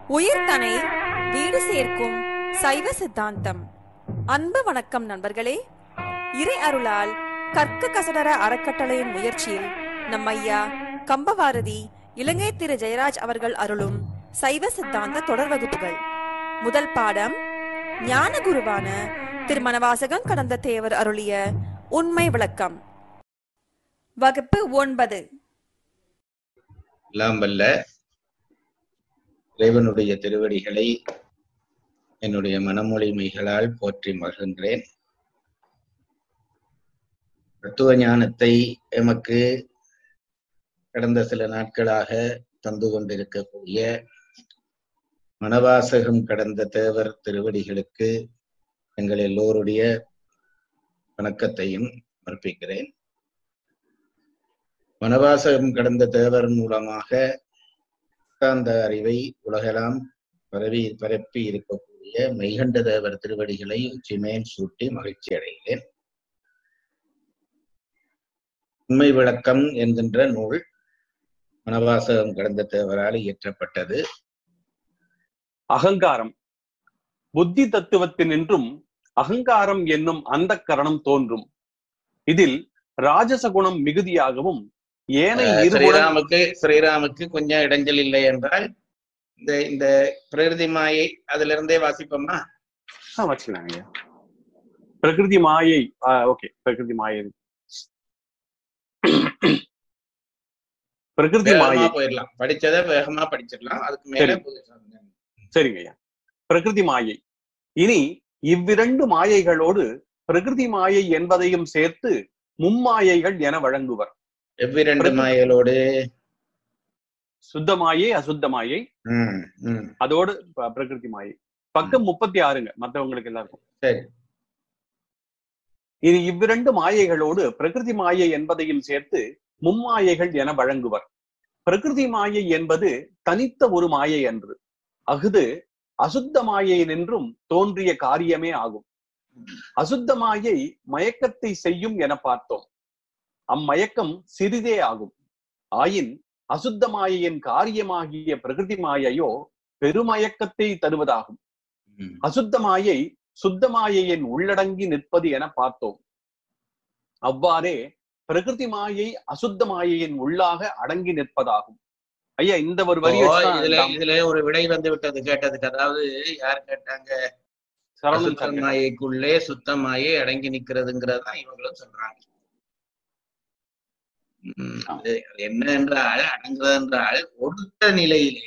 உயிர்தனை வீடு சேர்க்கும் சைவ சித்தாந்தம் அன்பு வணக்கம் நண்பர்களே இறை அருளால் கற்க கசடர அறக்கட்டளையின் முயற்சியில் நம் ஐயா கம்பவாரதி இலங்கை திரு ஜெயராஜ் அவர்கள் அருளும் சைவ சித்தாந்த தொடர் வகுப்புகள் முதல் பாடம் ஞான குருவான திருமணவாசகம் கடந்த தேவர் அருளிய உண்மை விளக்கம் வகுப்பு ஒன்பது எல்லாம் வல்ல இறைவனுடைய திருவடிகளை என்னுடைய மனமொழிமைகளால் போற்றி மகிழ்கின்றேன் தத்துவ ஞானத்தை எமக்கு கடந்த சில நாட்களாக தந்து கொண்டிருக்கக்கூடிய மனவாசகம் கடந்த தேவர் திருவடிகளுக்கு எங்கள் எல்லோருடைய வணக்கத்தையும் சமர்ப்பிக்கிறேன் வனவாசகம் கடந்த தேவர் மூலமாக அந்த அறிவை உலகெல்லாம் பரவி பரப்பி இருக்கக்கூடிய மெய்கண்ட தேவர் திருவடிகளை உச்சிமேல் சூட்டி மகிழ்ச்சி அடைகிறேன் உண்மை விளக்கம் என்கின்ற நூல் வனவாசகம் கடந்த தேவரால் இயற்றப்பட்டது அகங்காரம் புத்தி தத்துவத்தினின்றும் அகங்காரம் என்னும் அந்த கரணம் தோன்றும் இதில் ராஜச குணம் மிகுதியாகவும் ஏனைய அஹ், இருகுணம் ஸ்ரீராமுக்கு ஸ்ரீராமுக்கு கொஞ்சம் இடைஞ்சல் இல்லை என்றால் இந்த இந்த பிரகிருதி மாயை அதுல இருந்தே வாசிப்போமா ஆ, வச்சுக்கலாங்க ஐயா பிரகிருதி மாயை ஓகே பிரகிருதி மாயை பிரகிருதி வேகமா மாயை போயிடலாம் படிச்சதை வேகமா படிச்சிடலாம் அதுக்கு மேல சரி. புதுசா வந்து- சரிங்க ஐயா பிரகிருதி மாயை இனி இவ்விரண்டு மாயைகளோடு பிரகிருதி மாயை என்பதையும் சேர்த்து மும்மாயைகள் என வழங்குவர் எவ்விரண்டு பிரகிருதி- மாயலோடு சுத்த மாயை அசுத்த மாயை ம், ம், அதோடு ப- பிரகிருதி மாயை பக்கம் முப்பத்தி ஆறுங்க மத்தவங்களுக்கு எல்லாருக்கும் சரி இது இவ்விரண்டு மாயைகளோடு பிரகிருதி மாயை என்பதையும் சேர்த்து மும்மாயைகள் என வழங்குவர் பிரகிருதி மாயை என்பது தனித்த ஒரு மாயை அன்று அஃது அசுத்த மாயை நின்றும் தோன்றிய காரியமே ஆகும் அசுத்த மாயை மயக்கத்தை செய்யும் என பார்த்தோம் அம்மயக்கம் சிறிதே ஆகும் ஆயின் அசுத்த மாயையின் காரியமாகிய பிரகிருதி மாயையோ பெருமயக்கத்தை தருவதாகும் ம், அசுத்த மாயை சுத்த மாயையின் உள்ளடங்கி நிற்பது என பார்த்தோம் அவ்வாறே பிரகிருதி மாயை அசுத்த மாயையின் உள்ளாக அடங்கி நிற்பதாகும் ஐயா இந்த ஒரு வரி ஓ, வச்சுதான் இதுல நாம் இதுல ஒரு விடை வந்து விட்டது கேட்டதுக்கு அதாவது யார் கேட்டாங்க சரவணன் அசுத்த சார் கேட்டார். மாயைக்குள்ளே சுத்த மாயை அடங்கி நிக்கிறதுங்கிறதான் இவங்களும் சொல்றாங்க ம், அது அது என்ன என்றால் அடங்குறது என்றால் ஒடுக்க நிலையிலே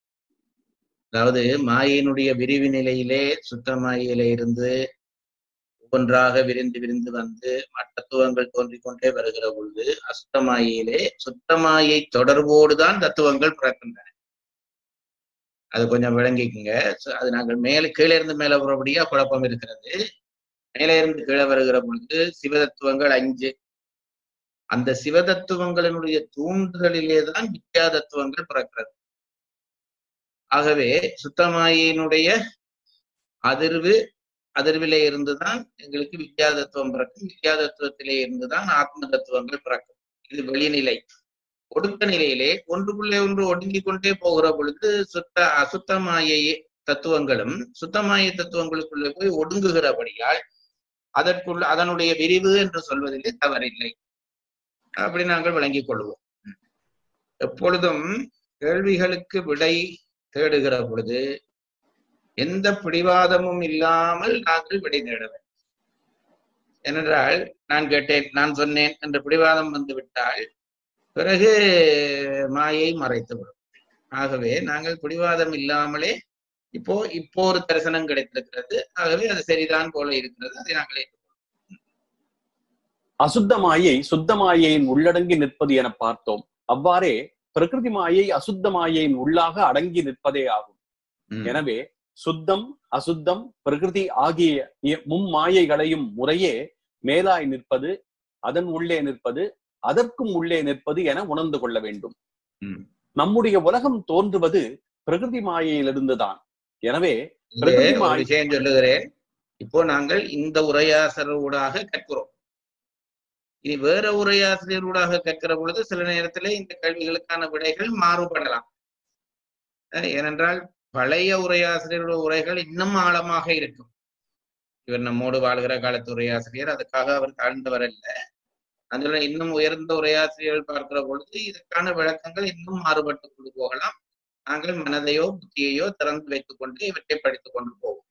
அதாவது மாயினுடைய விரிவு நிலையிலே சுத்த மாயிலே இருந்து ஒவ்வொன்றாக விரிந்து விரிந்து வந்து தத்துவங்கள் தோன்றிக் கொண்டே வருகிற பொழுது அசுத்தமாயிலே சுத்தமாயை தொடர்போடுதான் தத்துவங்கள் பிறக்கின்றன அது கொஞ்சம் விளங்கிக்குங்க ச- அது நாங்கள் மேல கீழே இருந்து மேல வரும்படியா குழப்பம் இருக்கிறது மேலே இருந்து கீழே வருகிற பொழுது சிவதத்துவங்கள் அஞ்சு அந்த சிவதத்துவங்களினுடைய தூண்டுதலிலே தான் வித்யா தத்துவங்கள் பிறக்கிறது ஆகவே சுத்தமாயினுடைய அதிர்வு அதிர்விலே இருந்துதான் எங்களுக்கு வித்யா தத்துவம் பிறக்கும் வித்யா தத்துவத்திலே இருந்துதான் ஆத்ம தத்துவங்கள் பிறக்கும் இது வெளிநிலை ஒடுக்க நிலையிலே ஒன்றுக்குள்ளே ஒன்று ஒடுங்கிக் கொண்டே போகிற பொழுது சுத்த அசுத்தமாயை தத்துவங்களும் சுத்தமாய தத்துவங்களுக்குள்ளே போய் ஒடுங்குகிறபடியால் அதற்குள்ள அதனுடைய விரிவு என்று சொல்வதிலே தவறில்லை அப்படி நாங்கள் விளங்கிக் கொள்வோம் எப்பொழுதும் கேள்விகளுக்கு விடை தேடுகிற பொழுது எந்த பிடிவாதமும் இல்லாமல் நாங்கள் விடை தேட வேண்டும் ஏனென்றால் நான் கேட்டேன் நான் சொன்னேன் என்ற பிடிவாதம் வந்து விட்டால் பிறகு மாயை மறைத்து விடும் ஆகவே நாங்கள் பிடிவாதம் இல்லாமலே இப்போ இப்போ ஒரு தரிசனம் கிடைத்திருக்கிறது ஆகவே அது சரிதான் போல இருக்கிறது அதை நாங்கள் ஏற்றுக்கொள்வோம். அசுத்த மாயை சுத்த மாயையின் உள்ளடங்கி நிற்பது என பார்த்தோம் அவ்வாறே பிரகிருதி மாயை அசுத்த மாயையின் உள்ளாக அடங்கி நிற்பதே ஆகும் ம். எனவே சுத்தம் அசுத்தம் பிரகிருதி ஆகிய இ- மும்மாயைகளையும் முறையே மேலாய் நிற்பது அதன் உள்ளே நிற்பது அதற்கும் உள்ளே நிற்பது என உணர்ந்து கொள்ள வேண்டும் ம். நம்முடைய உலகம் தோன்றுவது பிரகிருதி மாயையிலிருந்துதான் எனவே இங்கே பிரகிருதி ஒரு மாயை விஷயம் சொல்லுகிறேன் இப்போ நாங்கள் இந்த உரையாசரூடாக கற்கிறோம் இனி வேற உரையாசிரியரூடாக கற்கிற பொழுது சில நேரத்திலே இந்த கேள்விகளுக்கான விடைகள் மாறுபடலாம் அஹ் ஏனென்றால் பழைய உரையாசிரியருடைய உரைகள் இன்னும் ஆழமாக இருக்கும் இவர் நம்மோடு வாழ்கிற காலத்து உரையாசிரியர் அதுக்காக அவர் தாழ்ந்தவர் அல்ல அதுல இன்னும் உயர்ந்த உரையாசிரியர்கள் பார்க்கிற பொழுது இதற்கான விளக்கங்கள் இன்னும் மாறுபட்டு கொண்டு போகலாம் நாங்கள் மனதையோ புத்தியையோ திறந்து வைத்துக் கொண்டு இவற்றை படித்துக் கொண்டு போவோம்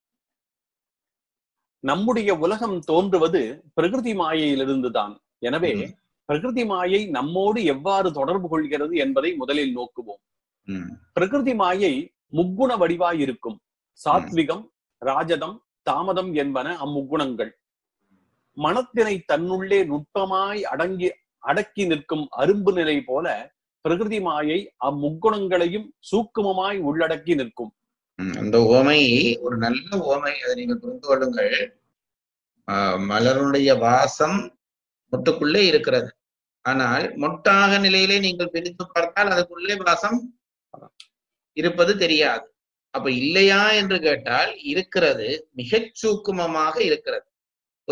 நம்முடைய உலகம் தோன்றுவது பிரகிருதி மாயையிலிருந்துதான் எனவே ம். பிரகிருதி மாயை நம்மோடு எவ்வாறு தொடர்பு கொள்கிறது என்பதை முதலில் நோக்குவோம் ம், பிரகிருதி மாயை முக்குண வடிவாய் இருக்கும் சாத்விகம் ராஜதம் தாமதம் என்பன அம்முக்குணங்கள் மனத்தினை தன்னுள்ளே நுட்பமாய் அடங்கி அடக்கி நிற்கும் அரும்பு நிலை போல பிரகிருதி மாயை அம்முக்குணங்களையும் சூக்குமமாய் உள்ளடக்கி நிற்கும் ம். அந்த ஓமை ஒரு நல்ல ஓமை அதை நீங்கள் புரிந்து கொள்ளுங்கள் ஆஹ், மலருடைய வாசம் மொட்டுக்குள்ளே இருக்கிறது ஆனால் மொட்டாக நிலையிலே நீங்கள் பிரித்து பார்த்தால் அதுக்குள்ளே வாசம் இருப்பது தெரியாது அப்ப இல்லையா என்று கேட்டால் இருக்கிறது மிகச் சூக்குமமாக இருக்கிறது